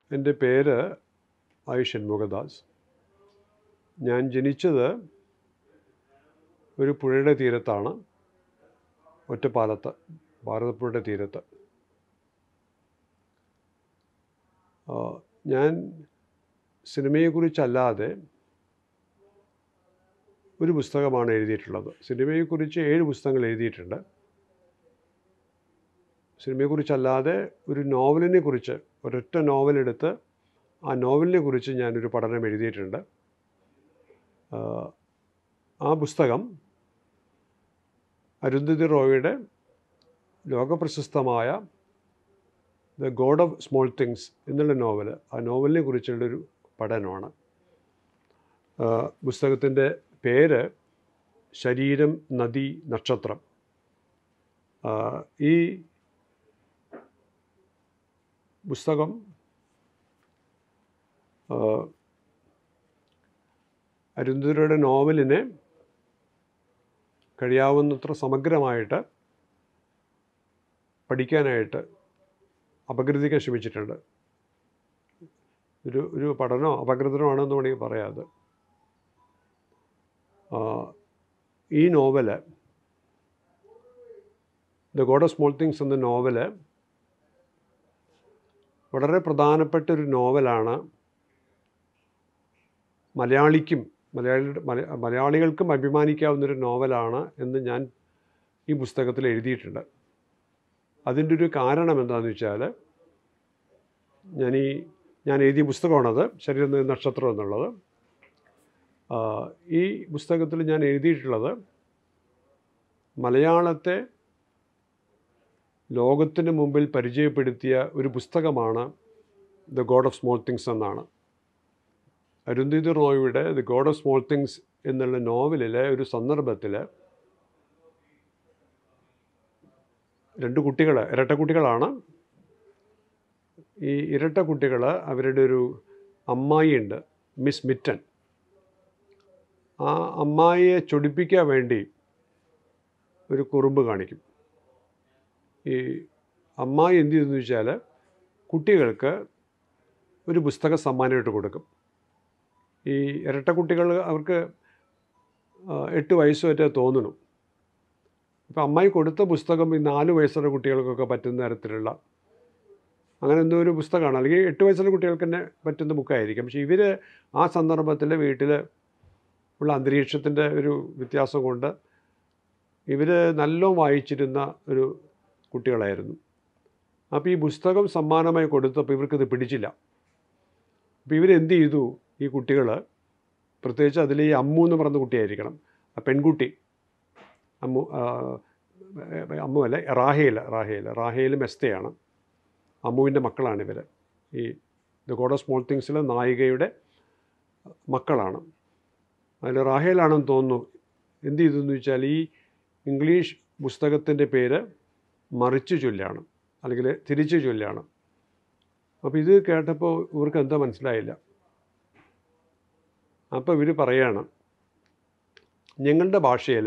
എൻ്റെ പേര് ആയി ഷൺമുഖദാസ് ഞാൻ ജനിച്ചത് ഒരു പുഴയുടെ തീരത്താണ് ഒറ്റപ്പാലത്ത് ഭാരതപ്പുഴയുടെ തീരത്ത് ആ, ഞാൻ സിനിമയെക്കുറിച്ചല്ലാതെ ഒരു പുസ്തകമാണ് എഴുതിയിട്ടുള്ളത് സിനിമയെക്കുറിച്ച് ഏഴ് പുസ്തകങ്ങൾ എഴുതിയിട്ടുണ്ട് സിനിമയെക്കുറിച്ചല്ലാതെ ഒരു നോവലിനെ കുറിച്ച് ഒരൊറ്റ നോവലെടുത്ത് ആ നോവലിനെ കുറിച്ച് ഞാനൊരു പഠനം എഴുതിയിട്ടുണ്ട് ആ, ആ പുസ്തകം അരുന്ധതി റോയുടെ ലോകപ്രശസ്തമായ the god of small things എന്നുള്ള നോവൽ ആ നോവലിനെ കുറിച്ചുള്ളൊരു പഠനമാണ് ആ, പുസ്തകത്തിൻ്റെ പേര് ശരീരം നദി നക്ഷത്രം ആ, ഈ പുസ്തകം ആ, അരുന്ധതിയുടെ നോവലിനെ കഴിയാവുന്നത്ര സമഗ്രമായിട്ട് പഠിക്കാനായിട്ട് അപഗ്രഥിക്കാൻ ശ്രമിച്ചിട്ടുണ്ട് ഒരു ഒരു പഠനമോ അപഗ്രഥനമാണെന്ന് വേണമെങ്കിൽ പറയാം അത് ആ, ഈ novel the god of small things എന്ന നോവല് വളരെ പ്രധാനപ്പെട്ട ഒരു നോവലാണ് മലയാളിക്കും മലയാളിയുടെ മല- മലയാളികൾക്കും അഭിമാനിക്കാവുന്നൊരു നോവലാണ് എന്ന് ഞാൻ ഈ പുസ്തകത്തിൽ എഴുതിയിട്ടുണ്ട് അതിൻ്റെ ഒരു കാരണം എന്താണെന്ന് വെച്ചാൽ ഞാൻ ഈ ഞാൻ എഴുതിയ പുസ്തകമാണത് ശരീരം എന്ന നക്ഷത്രം എന്നുള്ളത് ആ, ഈ പുസ്തകത്തിൽ ഞാൻ എഴുതിയിട്ടുള്ളത് മലയാളത്തെ ലോകത്തിന് മുമ്പിൽ പരിചയപ്പെടുത്തിയ ഒരു പുസ്തകമാണ് the god of small things എന്നാണ് അരുന്ധതി റോയുടെ the god of small things എന്നുള്ള നോവലിലെ ഒരു സന്ദർഭത്തിൽ രണ്ട് കുട്ടികൾ ഇരട്ട കുട്ടികളാണ് ഈ ഇരട്ട കുട്ടികൾ അവരുടെ ഒരു അമ്മായിയുണ്ട് മിസ് മിറ്റൻ ആ അമ്മായിയെ ചൊടിപ്പിക്കാൻ വേണ്ടി ഒരു കുറുമ്പ് കാണിക്കും ഈ അമ്മായി എന്ത് ചെയ്തെന്ന് വെച്ചാൽ കുട്ടികൾക്ക് ഒരു പുസ്തക സമ്മാനമായിട്ട് കൊടുക്കും ഈ ഇരട്ട കുട്ടികൾ അവർക്ക് ആ, എട്ട് വയസ്സ് വരെ തോന്നണു അപ്പോൾ അമ്മായി കൊടുത്ത പുസ്തകം ഈ നാല് വയസ്സുള്ള കുട്ടികൾക്കൊക്കെ പറ്റുന്ന തരത്തിലുള്ള അങ്ങനെ എന്തോ ഒരു പുസ്തകമാണ് അല്ലെങ്കിൽ എട്ട് വയസ്സുള്ള കുട്ടികൾക്ക് തന്നെ പറ്റുന്ന ബുക്കായിരിക്കും പക്ഷേ ഇവർ ആ സന്ദർഭത്തിൽ വീട്ടിൽ ഉള്ള അന്തരീക്ഷത്തിൻ്റെ ഒരു വ്യത്യാസം കൊണ്ട് ഇവർ നല്ലോണം വായിച്ചിരുന്ന ഒരു കുട്ടികളായിരുന്നു അപ്പോൾ ഈ പുസ്തകം സമ്മാനമായി കൊടുത്തപ്പോൾ ഇവർക്കിത് പിടിച്ചില്ല അപ്പോൾ ഇവരെന്ത് ചെയ്തു ഈ കുട്ടികൾ പ്രത്യേകിച്ച് അതിൽ ഈ അമ്മു എന്ന് പറയുന്ന കുട്ടിയായിരിക്കണം ആ പെൺകുട്ടി അമ്മു ആ, അമ്മു അല്ല റാഹേൽ റാഹേൽ റാഹേലും എസ്തയാണ് അമ്മുവിൻ്റെ മക്കളാണ് ഇവർ ഈ ദ ഗോഡ് ഓഫ് സ്മോൾ തിങ്സിലെ നായികയുടെ മക്കളാണ് അതിൽ റാഹേലാണെന്ന് തോന്നുന്നു എന്ത് ചെയ്തെന്ന് വെച്ചാൽ ഈ ഇംഗ്ലീഷ് പുസ്തകത്തിൻ്റെ പേര് മറിച്ച് ചൊല്ലാണ് അല്ലെങ്കിൽ തിരിച്ച് ചൊല്ലാണ് അപ്പോൾ ഇത് കേട്ടപ്പോൾ ഇവർക്ക് എന്താ മനസ്സിലായില്ല അപ്പോൾ ഇവർ പറയാണ് ഞങ്ങളുടെ ഭാഷയിൽ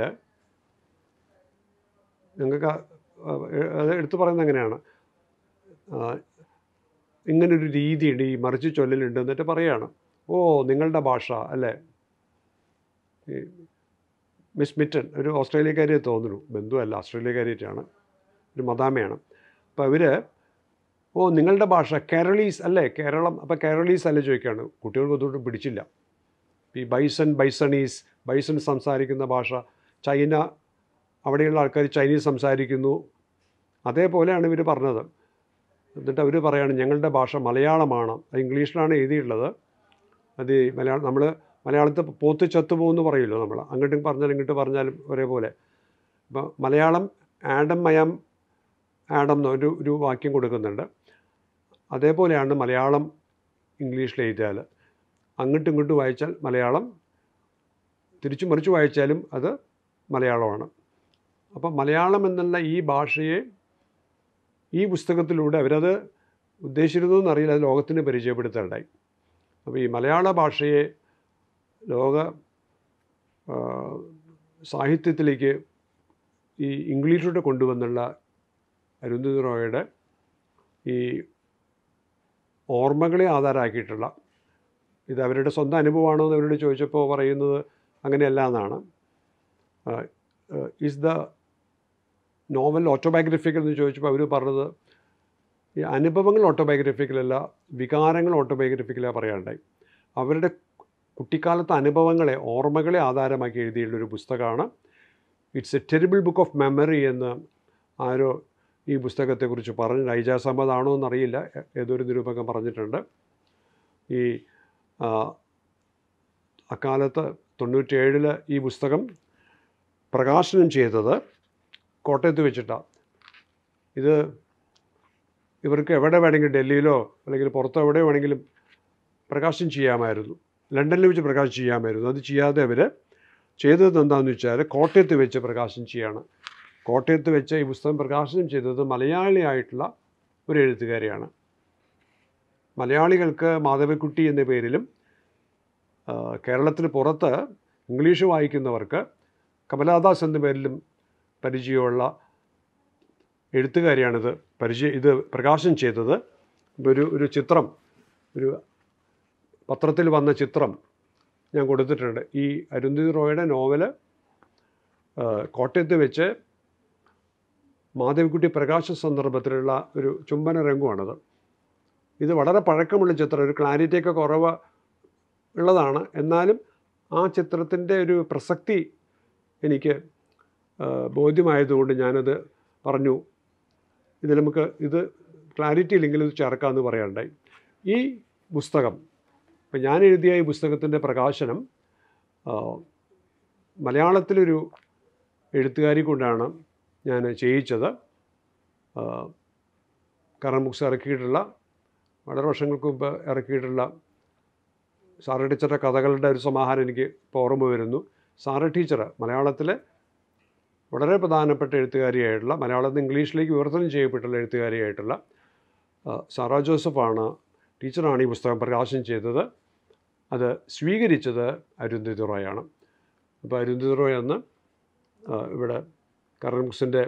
ഞങ്ങൾക്ക് ആ- ആ- അത് എടുത്തു പറയുന്നത് എങ്ങനെയാണ് ആ, ഇങ്ങനൊരു രീതിയുണ്ട് ഈ മറിച്ച് ചൊല്ലലുണ്ട് എന്നിട്ട് പറയാണ് ഓ നിങ്ങളുടെ ഭാഷ അല്ലേ ഈ മിസ് മിറ്റൻ ഒരു ഓസ്ട്രേലിയക്കാരിയെ തോന്നുന്നു ബന്ധുവല്ല ഓസ്ട്രേലിയക്കാരിയായിട്ടാണ് ഒരു മദാമയാണ് അപ്പോൾ അവർ ഓ നിങ്ങളുടെ ഭാഷ കേരളീസ് അല്ലേ കേരളം അപ്പോൾ കേരളീസ് അല്ലേ ചോദിക്കുകയാണ് കുട്ടികൾക്ക് ഒന്നും പിടിച്ചില്ല ഈ ബൈസൺ ബൈസണീസ് ബൈസൺ സംസാരിക്കുന്ന ഭാഷ ചൈന അവിടെയുള്ള ആൾക്കാർ ചൈനീസ് സംസാരിക്കുന്നു അതേപോലെയാണ് ഇവർ പറഞ്ഞത് എന്നിട്ട് അവർ പറയാണ് ഞങ്ങളുടെ ഭാഷ മലയാളമാണ് അത് ഇംഗ്ലീഷിലാണ് എഴുതിയിട്ടുള്ളത് അത് ഈ മലയാളം നമ്മൾ മലയാളത്തിൽ പോത്ത് ചത്തുപോകുമെന്ന് പറയുമല്ലോ നമ്മൾ അങ്ങോട്ടും പറഞ്ഞാലും ഇങ്ങോട്ട് പറഞ്ഞാലും ഒരേപോലെ അപ്പോൾ മലയാളം ആഡം മയം ആഡം എന്ന് ഒരു ഒരു വാക്യം കൊടുക്കുന്നുണ്ട് അതേപോലെയാണ് മലയാളം ഇംഗ്ലീഷിൽ എഴുതിയാൽ അങ്ങോട്ടും ഇങ്ങോട്ടും വായിച്ചാൽ മലയാളം തിരിച്ചു മറിച്ച് വായിച്ചാലും അത് മലയാളമാണ് അപ്പം മലയാളം എന്നുള്ള ഈ ഭാഷയെ ഈ പുസ്തകത്തിലൂടെ അവരത് ഉദ്ദേശിച്ചിരുന്നു എന്നറിയില്ല അത് ലോകത്തിന് പരിചയപ്പെടുത്താനുണ്ടായി അപ്പോൾ ഈ മലയാള ഭാഷയെ ലോക ആ, സാഹിത്യത്തിലേക്ക് ഈ ഇംഗ്ലീഷിലൂടെ കൊണ്ടുവന്നുള്ള അരുന്ധതി റോയുടെ ഈ ഓർമ്മകളെ ആധാരമാക്കിയിട്ടുള്ള ഇത് അവരുടെ സ്വന്തം അനുഭവമാണോ എന്ന് അവരോട് ചോദിച്ചപ്പോൾ പറയുന്നത് അങ്ങനെയല്ല എന്നാണ് ഈസ് ദ നോവൽ ഓട്ടോബയോഗ്രഫിക്കൽ എന്ന് ചോദിച്ചപ്പോൾ അവർ പറഞ്ഞത് ഈ അനുഭവങ്ങൾ ഓട്ടോബയോഗ്രഫിക്കലല്ല വികാരങ്ങൾ ഓട്ടോബയോഗ്രഫിക്കലാണ് പറയാനുണ്ടായി അവരുടെ കുട്ടിക്കാലത്തെ അനുഭവങ്ങളെ ഓർമ്മകളെ ആധാരമാക്കി എഴുതിയുള്ള ഒരു പുസ്തകമാണ് it's a terrible book of memory എന്ന് ആരോ ഈ പുസ്തകത്തെക്കുറിച്ച് പറഞ്ഞു ഐജാസ് അഹമ്മദ് ആണോ എന്നറിയില്ല ഏ- ഏതൊരു നിരൂപകൻ പറഞ്ഞിട്ടുണ്ട് ഈ ആ, അക്കാലത്ത് തൊണ്ണൂറ്റേഴിൽ ഈ പുസ്തകം പ്രകാശനം ചെയ്തത് കോട്ടയത്ത് വെച്ചിട്ടാണ് ഇത് ഇവർക്ക് എവിടെ വേണമെങ്കിലും ഡൽഹിയിലോ അല്ലെങ്കിൽ പുറത്തോ എവിടെ വേണമെങ്കിലും പ്രകാശനം ചെയ്യാമായിരുന്നു ലണ്ടനിൽ വെച്ച് പ്രകാശനം ചെയ്യാമായിരുന്നു അത് ചെയ്യാതെ അവർ ചെയ്തത് എന്താണെന്ന് വെച്ചാൽ കോട്ടയത്ത് വെച്ച് പ്രകാശനം ചെയ്യാണ് കോട്ടയത്ത് വെച്ച് ഈ പുസ്തകം പ്രകാശനം ചെയ്തത് മലയാളിയായിട്ടുള്ള ഒരു എഴുത്തുകാരിയാണ് മലയാളികൾക്ക് മാധവക്കുട്ടി എന്ന പേരിലും ആ, കേരളത്തിന് പുറത്ത് ഇംഗ്ലീഷ് വായിക്കുന്നവർക്ക് കമലാദാസ് എന്ന പേരിലും പരിചയമുള്ള എഴുത്തുകാരിയാണിത് പരിചയ ഇത് പ്രകാശനം ചെയ്തത് ഇപ്പൊ ഒരു ഒരു ചിത്രം ഒരു പത്രത്തിൽ വന്ന ചിത്രം ഞാൻ കൊടുത്തിട്ടുണ്ട് ഈ അരുന്ധതി റോയുടെ നോവല് ആ, കോട്ടയത്ത് വെച്ച് മാധവിക്കുട്ടി പ്രകാശ സന്ദർഭത്തിലുള്ള ഒരു ചുംബന രംഗമാണത് ഇത് വളരെ പഴക്കമുള്ള ചിത്രം ഒരു ക്ലാരിറ്റിയൊക്കെ കുറവ് ഉള്ളതാണ് എന്നാലും ആ ചിത്രത്തിൻ്റെ ഒരു പ്രസക്തി എനിക്ക് ആ, ബോധ്യമായതുകൊണ്ട് ഞാനത് പറഞ്ഞു ഇത് നമുക്ക് ഇത് ക്ലാരിറ്റി ഇല്ലെങ്കിൽ ഇത് ചേർക്കാമെന്ന് പറയാനുണ്ടായി ഈ പുസ്തകം ഇപ്പം ഞാൻ എഴുതിയ ഈ പുസ്തകത്തിൻ്റെ പ്രകാശനം ആ, മലയാളത്തിലൊരു എഴുത്തുകാരി കൊണ്ടാണ് ഞാൻ ചെയ്യിച്ചത് ആ, കറൻ ബുക്സ് ഇറക്കിയിട്ടുള്ള വളരെ വർഷങ്ങൾക്ക് മുമ്പ് ഇറക്കിയിട്ടുള്ള സാറ ടീച്ചറുടെ കഥകളുടെ ഒരു സമാഹാരം എനിക്ക് ഇപ്പോൾ ഓർമ്മ വരുന്നു സാറ ടീച്ചർ മലയാളത്തിലെ വളരെ പ്രധാനപ്പെട്ട എഴുത്തുകാരിയായിട്ടുള്ള മലയാളത്തിൽ നിന്ന് ഇംഗ്ലീഷിലേക്ക് വിവർത്തനം ചെയ്യപ്പെട്ടുള്ള എഴുത്തുകാരിയായിട്ടുള്ള ആ, സാറ ജോസഫാണ് ടീച്ചറാണ് ഈ പുസ്തകം പ്രകാശനം ചെയ്തത് അത് സ്വീകരിച്ചത് അരുന്ധതി റോയാണ് അപ്പോൾ അരുന്ധതി റോയ് അന്ന് ആ, ഇവിടെ കറൻ ബുക്സിൻ്റെ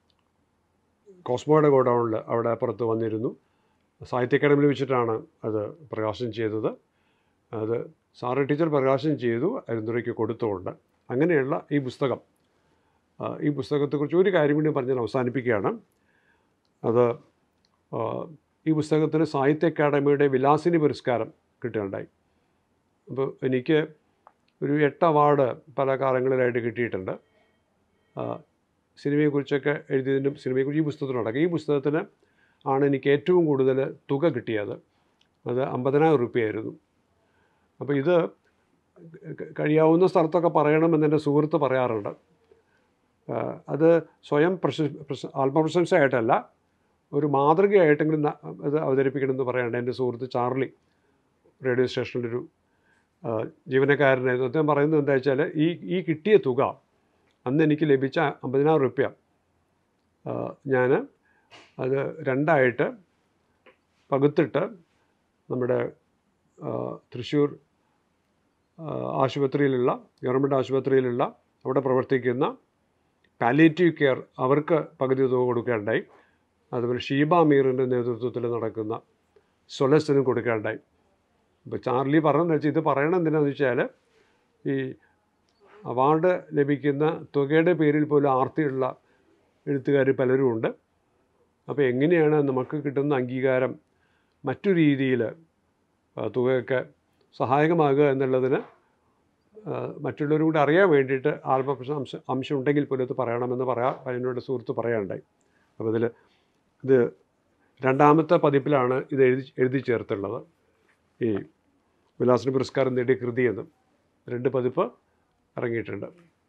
കോസ്മോയുടെ ഗോഡൗണിൽ അവിടെ അപ്പുറത്ത് വന്നിരുന്നു സാഹിത്യ അക്കാദമിയിൽ വെച്ചിട്ടാണ് അത് പ്രകാശനം ചെയ്തത് അത് സാറ് ടീച്ചർ പ്രകാശനം ചെയ്തു അരുന്ധുരയ്ക്ക് കൊടുത്തുകൊണ്ട് അങ്ങനെയുള്ള ഈ പുസ്തകം ആ, ഈ പുസ്തകത്തെക്കുറിച്ച് ഒരു കാര്യം കൂടി പറഞ്ഞ് ഞാൻ അവസാനിപ്പിക്കുകയാണ് അത് ആ, ഈ പുസ്തകത്തിന് സാഹിത്യ അക്കാദമിയുടെ വിലാസിനി പുരസ്കാരം കിട്ടുകയുണ്ടായി അപ്പോൾ എനിക്ക് ഒരു എട്ട് അവാർഡ് പല കാലങ്ങളിലായിട്ട് കിട്ടിയിട്ടുണ്ട് ആ, സിനിമയെക്കുറിച്ചൊക്കെ എഴുതിയതിനും സിനിമയെക്കുറിച്ച് ഈ പുസ്തകത്തിനടക്കം ഈ പുസ്തകത്തിന് ആണ് എനിക്ക് ഏറ്റവും കൂടുതൽ തുക കിട്ടിയത് അത് അമ്പതിനായിരം റുപ്യയായിരുന്നു അപ്പോൾ ഇത് ക- കഴിയാവുന്ന സ്ഥലത്തൊക്കെ പറയണമെന്ന് എൻ്റെ സുഹൃത്ത് പറയാറുണ്ട് ആ, അത് സ്വയം പ്രശ പ്രശ ആത്മപ്രശംസയായിട്ടല്ല ഒരു മാതൃകയായിട്ടെങ്കിലും ന- അത് അവതരിപ്പിക്കണമെന്ന് പറയാണ്ട് എൻ്റെ സുഹൃത്ത് ചാർലി റേഡിയോ സ്റ്റേഷനിലൊരു ആ, ജീവനക്കാരനായിരുന്നു അദ്ദേഹം പറയുന്നത് എന്താ വെച്ചാൽ ഈ ഈ കിട്ടിയ തുക അന്ന് എനിക്ക് ലഭിച്ച അമ്പതിനായിരം റുപ്യ ഞാൻ അത് രണ്ടായിട്ട് പകുത്തിട്ട് നമ്മുടെ ആ, തൃശ്ശൂർ ആ, ആശുപത്രിയിലുള്ള ഗവൺമെൻറ് ആശുപത്രിയിലുള്ള അവിടെ പ്രവർത്തിക്കുന്ന പാലിയേറ്റീവ് കെയർ അവർക്ക് പകുതി തുക കൊടുക്കുകയുണ്ടായി അതുപോലെ ഷീബ മീറിൻ്റെ നേതൃത്വത്തിൽ നടക്കുന്ന സൊലസിനും കൊടുക്കുകയുണ്ടായി ഇപ്പോൾ ചാർലി പറഞ്ഞതെന്ന് വെച്ചാൽ ഇത് പറയണം എന്തിനാന്ന് വെച്ചാൽ ഈ അവാർഡ് ലഭിക്കുന്ന തുകയുടെ പേരിൽ പോലും ആർത്തിയുള്ള എഴുത്തുകാർ പലരും ഉണ്ട് അപ്പോൾ എങ്ങനെയാണ് നമുക്ക് കിട്ടുന്ന അംഗീകാരം മറ്റു രീതിയിൽ തുകയൊക്കെ സഹായകമാകുക എന്നുള്ളതിന് ആ, മറ്റുള്ളവരും കൂടി അറിയാൻ വേണ്ടിയിട്ട് ആത്മപ്രശ അംശം അംശം ഉണ്ടെങ്കിൽ പോലും ഇത് പറയണമെന്ന് പറയാം എന്നോട് സുഹൃത്ത് പറയാനുണ്ടായി അപ്പോൾ ഇതിൽ ഇത് രണ്ടാമത്തെ പതിപ്പിലാണ് ഇത് എഴുതി എഴുതി ചേർത്തുള്ളത് ഈ വിലാസിനി പുരസ്കാരം നേടിയ കൃതി എന്ന് രണ്ട് പതിപ്പ് ഇറങ്ങിയിട്ടുണ്ട്